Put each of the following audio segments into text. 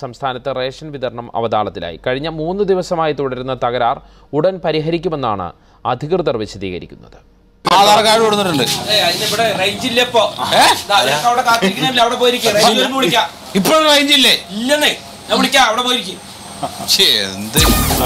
സംസ്ഥാനത്ത് റേഷൻ വിതരണം അവതാളത്തിലായി കഴിഞ്ഞ മൂന്ന് ദിവസമായി തുടരുന്ന തകരാർ ഉടൻ പരിഹരിക്കുമെന്നാണ് അധികൃതർ വിശദീകരിക്കുന്നത് ആധാർ കാർഡ് കൊടുത്തിട്ടുണ്ട് ഇവിടെ റേഞ്ച് ഇല്ല ഇപ്പൊ ദാ, ഇതൊക്കെ അവിടെ കാത്തിരിക്കണല്ലേ അവിടെ പോയിരിക്കും റേഞ്ച് വരുമ്പോ വിളിക്കാം ഇപ്പോഴും റേഞ്ച് ഇല്ലേ ഇല്ലെന്നേ ഞാൻ വിളിക്കാം അവിടെ പോയിരിക്കും ശ്ശേ, എന്ത്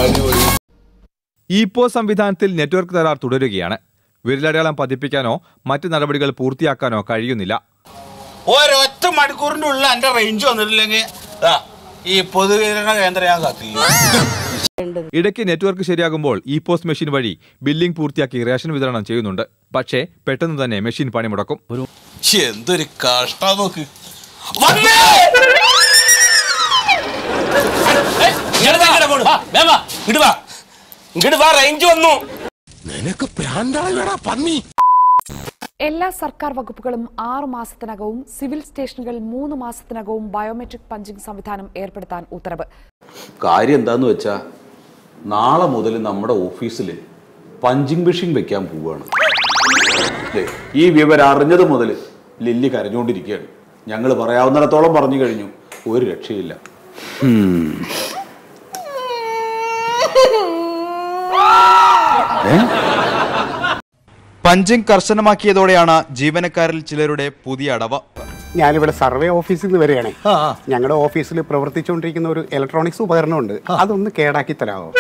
ഇപോ സംവിധാനത്തിൽ നെറ്റ്വർക്ക് തകരാർ തുടരുകയാണ് വിരലടയാളം പതിപ്പിക്കാനോ മറ്റ് നടപടികൾ പൂർത്തിയാക്കാനോ കഴിയുന്നില്ല ഒരൊറ്റ മണിക്കൂറിന്റെ ഉള്ളിൽ എന്റെ റേഞ്ച് വന്നിട്ടില്ലെങ്കിൽ ദാ, ഈ പൊതുവിതരണ കേന്ദ്രം ഞാൻ കത്തിക്കും ഇടയ്ക്ക് നെറ്റ്വർക്ക് ശരിയാകുമ്പോൾ ഇ പോസ്റ്റ് മെഷീൻ വഴി ബില്ലിംഗ് പൂർത്തിയാക്കി റേഷൻ വിതരണം ചെയ്യുന്നുണ്ട് പക്ഷേ പെട്ടെന്ന് തന്നെ മെഷീൻ പണിമുടക്കും ശ്ശേ, എന്തൊരു കഷ്ടം നോക്ക് വന്നേ! ഇങ്ങോട്ട് വാ, ഇങ്ങോട്ട് പോണു. വേഗം വാ, ഇങ്ങോട്ട് വാ ഇങ്ങോട്ട് വാ റേഞ്ച് വന്നു എല്ലാ സർക്കാർ വകുപ്പുകളും ആറു മാസത്തിനകവും സിവിൽ സ്റ്റേഷനുകൾ മൂന്ന് മാസത്തിനകവും ബയോമെട്രിക് പഞ്ചിംഗ് സംവിധാനം ഏർപ്പെടുത്താൻ ഉത്തരവ് കാര്യം എന്താന്ന് വെച്ചാ നാളെ മുതൽ നമ്മുടെ ഓഫീസിൽ പഞ്ചിങ് മെഷീൻ വെക്കാൻ പോവുകയാണ് ദേ, ഈ വിവരം അറിഞ്ഞത് മുതൽ ലില്ലി കരഞ്ഞുകൊണ്ടിരിക്കുകയാണ് ഞങ്ങൾ പറയാവുന്നിടത്തോളം പറഞ്ഞു കഴിഞ്ഞു ഒരു രക്ഷയില്ല പഞ്ചിങ് കർശനമാക്കിയതോടെയാണ് ജീവനക്കാരിൽ ചിലരുടെ പുതിയ അടവ് ഞാനിവിടെ സർവേ ഓഫീസിൽ നിന്ന് വരികയാണേ ഞങ്ങളുടെ ഓഫീസിൽ പ്രവർത്തിച്ചുകൊണ്ടിരിക്കുന്ന ഒരു ഇലക്ട്രോണിക്സ് ഉപകരണമുണ്ട് അതൊന്ന് കേടാക്കി തരാമോ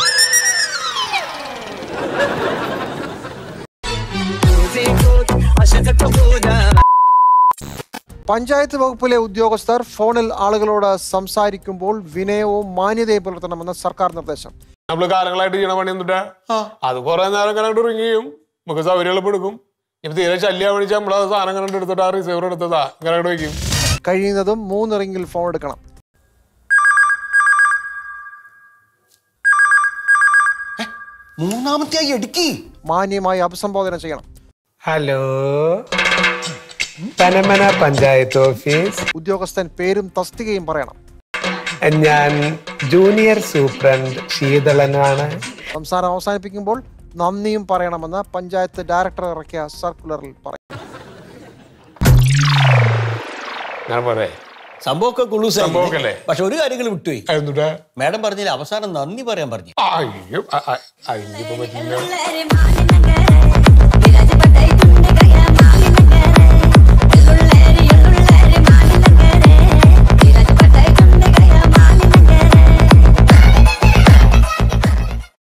പഞ്ചായത്ത് വകുപ്പിലെ ഉദ്യോഗസ്ഥർ ഫോണിൽ ആളുകളോട് സംസാരിക്കുമ്പോൾ വിനയവും മാന്യതയും പുലർത്തണമെന്ന് സർക്കാർ നിർദ്ദേശം നമ്മള് കാലങ്ങളായിട്ട് ചെയ്യണ പണി എന്നിട്ടാ അത് കുറെ നേരം കണ്ടു റിങ് ചെയ്യും നമുക്ക് സൗകര്യം എളുപ്പെടുക്കും ഇപ്പൊ തീരെ ശല്യം പണിച്ചാൽ നമ്മൾ ആ സാധനം കണ്ടിട്ട് എടുത്തിട്ട് ആ റിസീവർ എടുത്തതാ ഇങ്ങനെ അങ്ങോട്ട് വയ്ക്കും കഴിയുന്നതും മൂന്ന് റിംഗിൽ ഫോൺ എടുക്കണം മൂന്നാമത്തെ എടുക്കി മാന്യമായി അഭിസംബോധന ചെയ്യണം ഹലോ പനമന പഞ്ചായത്ത് ഓഫീസ് ഉദ്യോഗസ്ഥൻ പേരും തസ്തികയും പറയണം ഞാൻ ജൂനിയർ സൂപ്രണ്ട് ശീതളനാണ് സംസാരം അവസാനിപ്പിക്കുമ്പോൾ നന്ദിയും പറയണമെന്ന് പഞ്ചായത്ത് ഡയറക്ടർ ഇറക്കിയ സർക്കുലറിൽ പറയും ഞാൻ പറയേ സംഭവമൊക്കെ കുളൂസ് സംഭവമൊക്കെയല്ലേ? പക്ഷെ ഒരു കാര്യങ്ങൾ വിട്ടുപോയി എന്നിട്ടാ മാഡം പറഞ്ഞില്ല അവസാനം നന്ദി പറയാൻ പറഞ്ഞു അയ്യോ അ- അ- അ- ഇനിയിപ്പോ പറ്റില്ല എല്ലാരും മാനിനങ്ങ